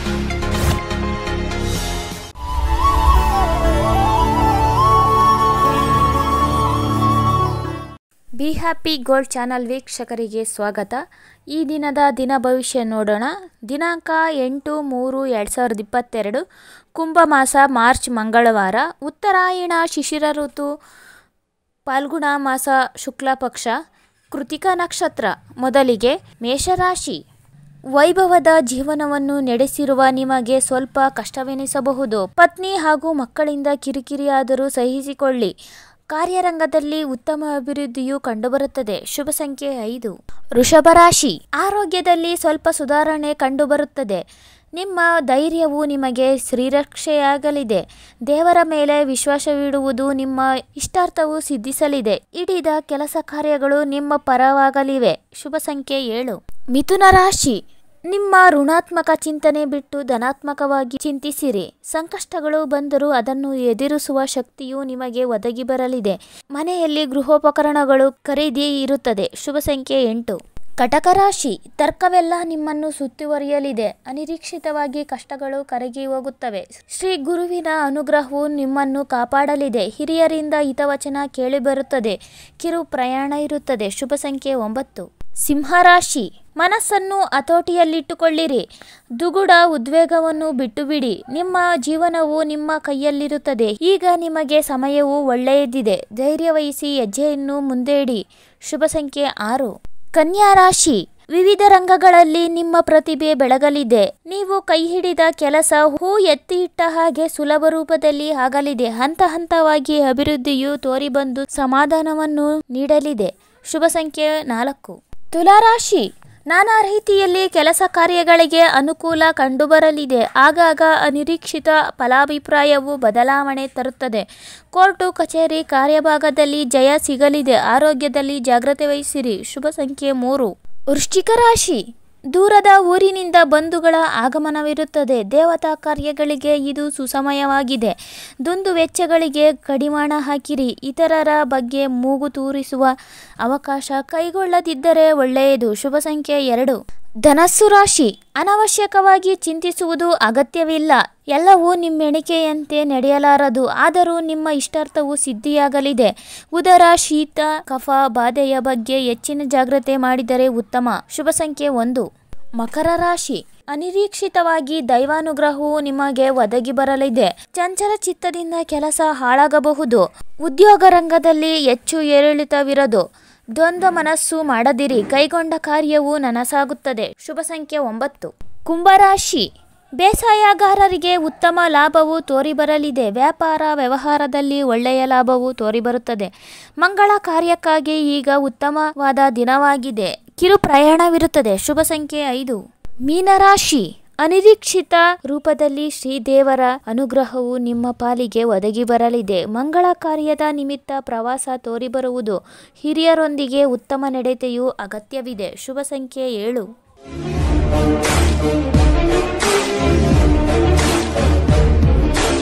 be happy gold channel ವೀಕ್ಷಕರಿಗೆ ಸ್ವಾಗತ ಈ ದಿನದ ದಿನ ಭವಿಷ್ಯ ನೋಡೋಣ ದಿನಾಂಕ ಎಂಟು ಮೂರು ಎರಡು ಸಾವಿರದ ಇಪ್ಪತ್ತೆರಡು ಕುಂಭಮಾಸ ಮಾರ್ಚ್ ಮಂಗಳವಾರ ಉತ್ತರಾಯಣ ಶಿಶಿರ ಋತು ಫಾಲ್ಗುಣ ಮಾಸ ಶುಕ್ಲ ಪಕ್ಷ ಕೃತಿಕಾ ನಕ್ಷತ್ರ ಮೊದಲಿಗೆ ಮೇಷರಾಶಿ ವೈಭವದ ಜೀವನವನ್ನು ನಡೆಸಿರುವ ನಿಮಗೆ ಸ್ವಲ್ಪ ಕಷ್ಟವೆನಿಸಬಹುದು ಪತ್ನಿ ಹಾಗೂ ಮಕ್ಕಳಿಂದ ಕಿರಿಕಿರಿಯಾದರೂ ಸಹಿಸಿಕೊಳ್ಳಿ ಕಾರ್ಯರಂಗದಲ್ಲಿ ಉತ್ತಮ ಅಭಿವೃದ್ಧಿಯು ಕಂಡುಬರುತ್ತದೆ ಶುಭ ಸಂಖ್ಯೆ ಐದು ವೃಷಭ ರಾಶಿ ಆರೋಗ್ಯದಲ್ಲಿ ಸ್ವಲ್ಪ ಸುಧಾರಣೆ ಕಂಡುಬರುತ್ತದೆ ನಿಮ್ಮ ಧೈರ್ಯವು ನಿಮಗೆ ಶ್ರೀರಕ್ಷೆಯಾಗಲಿದೆ ದೇವರ ಮೇಲೆ ವಿಶ್ವಾಸವಿಡುವುದು ನಿಮ್ಮ ಇಷ್ಟಾರ್ಥವು ಸಿದ್ಧಿಸಲಿದೆ ಹಿಡಿದ ಕೆಲಸ ಕಾರ್ಯಗಳು ನಿಮ್ಮ ಪರವಾಗಲಿವೆ ಶುಭ ಸಂಖ್ಯೆ ಏಳು ಮಿಥುನ ರಾಶಿ ನಿಮ್ಮ ಋಣಾತ್ಮಕ ಚಿಂತನೆ ಬಿಟ್ಟು ಧನಾತ್ಮಕವಾಗಿ ಚಿಂತಿಸಿರಿ ಸಂಕಷ್ಟಗಳು ಬಂದರೂ ಅದನ್ನು ಎದುರಿಸುವ ಶಕ್ತಿಯು ನಿಮಗೆ ಒದಗಿ ಬರಲಿದೆ ಮನೆಯಲ್ಲಿ ಗೃಹೋಪಕರಣಗಳು ಖರೀದಿ ಇರುತ್ತದೆ ಶುಭ ಸಂಖ್ಯೆ ಎಂಟು ಕಟಕ ರಾಶಿ ತರ್ಕವೆಲ್ಲ ನಿಮ್ಮನ್ನು ಸುತ್ತುವರಿಯಲಿದೆ ಅನಿರೀಕ್ಷಿತವಾಗಿ ಕಷ್ಟಗಳು ಕರಗಿ ಹೋಗುತ್ತವೆ ಶ್ರೀ ಗುರುವಿನ ಅನುಗ್ರಹವು ನಿಮ್ಮನ್ನು ಕಾಪಾಡಲಿದೆ ಹಿರಿಯರಿಂದ ಹಿತವಚನ ಕೇಳಿಬರುತ್ತದೆ ಕಿರು ಪ್ರಯಾಣ ಇರುತ್ತದೆ ಶುಭ ಸಂಖ್ಯೆ ಒಂಬತ್ತು ಸಿಂಹರಾಶಿ ಮನಸ್ಸನ್ನು ಹತೋಟಿಯಲ್ಲಿಟ್ಟುಕೊಳ್ಳಿರಿ ದುಗುಡ ಉದ್ವೇಗವನ್ನು ಬಿಟ್ಟುಬಿಡಿ ನಿಮ್ಮ ಜೀವನವು ನಿಮ್ಮ ಕೈಯಲ್ಲಿರುತ್ತದೆ ಈಗ ನಿಮಗೆ ಸಮಯವು ಒಳ್ಳೆಯದಿದೆ ಧೈರ್ಯ ವಹಿಸಿ ಹೆಜ್ಜೆಯನ್ನು ಮುಂದೆ ಇಡಿ ಶುಭ ಸಂಖ್ಯೆ ಆರು ಕನ್ಯಾ ರಾಶಿ ವಿವಿಧ ರಂಗಗಳಲ್ಲಿ ನಿಮ್ಮ ಪ್ರತಿಭೆ ಬೆಳಗಲಿದೆ ನೀವು ಕೈ ಹಿಡಿದ ಕೆಲಸ ಹೂ ಎತ್ತಿ ಇಟ್ಟ ಹಾಗೆ ಸುಲಭ ರೂಪದಲ್ಲಿ ಆಗಲಿದೆ ಹಂತ ಹಂತವಾಗಿ ಅಭಿವೃದ್ಧಿಯು ತೋರಿಬಂದು ಸಮಾಧಾನವನ್ನು ನೀಡಲಿದೆ ಶುಭ ಸಂಖ್ಯೆ ನಾಲ್ಕು ತುಲಾರಾಶಿ ನಾನಾ ರೀತಿಯಲ್ಲಿ ಕೆಲಸ ಕಾರ್ಯಗಳಿಗೆ ಅನುಕೂಲ ಕಂಡುಬರಲಿದೆ ಆಗಾಗ ಅನಿರೀಕ್ಷಿತ ಫಲಾಭಿಪ್ರಾಯವು ಬದಲಾವಣೆ ತರುತ್ತದೆ ಕೋರ್ಟು ಕಚೇರಿ ಕಾರ್ಯಭಾಗದಲ್ಲಿ ಜಯ ಸಿಗಲಿದೆ ಆರೋಗ್ಯದಲ್ಲಿ ಜಾಗ್ರತೆ ವಹಿಸಿರಿ ಶುಭ ಸಂಖ್ಯೆ ಮೂರು ವೃಶ್ಚಿಕ ರಾಶಿ ದೂರದ ಊರಿನಿಂದ ಬಂಧುಗಳ ಆಗಮನವಿರುತ್ತದೆ ದೇವತಾ ಕಾರ್ಯಗಳಿಗೆ ಇದು ಸುಸಮಯವಾಗಿದೆ ದುಂದು ವೆಚ್ಚಗಳಿಗೆ ಕಡಿವಾಣ ಹಾಕಿರಿ ಇತರರ ಬಗ್ಗೆ ಮೂಗು ತೂರಿಸುವ ಅವಕಾಶ ಕೈಗೊಳ್ಳದಿದ್ದರೆ ಒಳ್ಳೆಯದು ಶುಭ ಸಂಖ್ಯೆ ಎರಡು ಧನಸ್ಸು ರಾಶಿ ಅನವಶ್ಯಕವಾಗಿ ಚಿಂತಿಸುವುದು ಅಗತ್ಯವಿಲ್ಲ ಎಲ್ಲವೂ ನಿಮ್ಮೆಣಿಕೆಯಂತೆ ನಡೆಯಲಾರದು ಆದರೂ ನಿಮ್ಮ ಇಷ್ಟಾರ್ಥವು ಸಿದ್ಧಿಯಾಗಲಿದೆ ಉದರ ಶೀತ ಕಫ ಬಾಧೆಯ ಬಗ್ಗೆ ಹೆಚ್ಚಿನ ಜಾಗ್ರತೆ ಮಾಡಿದರೆ ಉತ್ತಮ ಶುಭ ಸಂಖ್ಯೆ ಒಂದು ಮಕರ ರಾಶಿ ಅನಿರೀಕ್ಷಿತವಾಗಿ ದೈವಾನುಗ್ರಹವು ನಿಮಗೆ ಒದಗಿ ಬರಲಿದೆ ಚಂಚಲ ಚಿತ್ತದಿಂದ ಕೆಲಸ ಹಾಳಾಗಬಹುದು ಉದ್ಯೋಗ ರಂಗದಲ್ಲಿ ಹೆಚ್ಚು ಏರಿಳಿತವಿರದು ದ್ವಂದ್ವ ಮನಸ್ಸು ಮಾಡದಿರಿ ಕೈಗೊಂಡ ಕಾರ್ಯವು ನನಸಾಗುತ್ತದೆ ಶುಭ ಸಂಖ್ಯೆ ಒಂಬತ್ತು ಕುಂಭರಾಶಿ ಬೇಸಾಯಗಾರರಿಗೆ ಉತ್ತಮ ಲಾಭವು ತೋರಿಬರಲಿದೆ ವ್ಯಾಪಾರ ವ್ಯವಹಾರದಲ್ಲಿ ಒಳ್ಳೆಯ ಲಾಭವು ತೋರಿಬರುತ್ತದೆ ಮಂಗಳ ಕಾರ್ಯಕ್ಕಾಗಿ ಈಗ ಉತ್ತಮವಾದ ದಿನವಾಗಿದೆ ಕಿರು ಪ್ರಯಾಣವಿರುತ್ತದೆ ಶುಭ ಸಂಖ್ಯೆ ಐದು ಮೀನರಾಶಿ ಅನಿರೀಕ್ಷಿತ ರೂಪದಲ್ಲಿ ಶ್ರೀದೇವರ ಅನುಗ್ರಹವು ನಿಮ್ಮ ಪಾಲಿಗೆ ಒದಗಿ ಬರಲಿದೆ ಮಂಗಳ ಕಾರ್ಯದ ನಿಮಿತ್ತ ಪ್ರವಾಸ ತೋರಿಬರುವುದು ಹಿರಿಯರೊಂದಿಗೆ ಉತ್ತಮ ನಡತೆಯು ಅಗತ್ಯವಿದೆ ಶುಭ ಸಂಖ್ಯೆ ಏಳು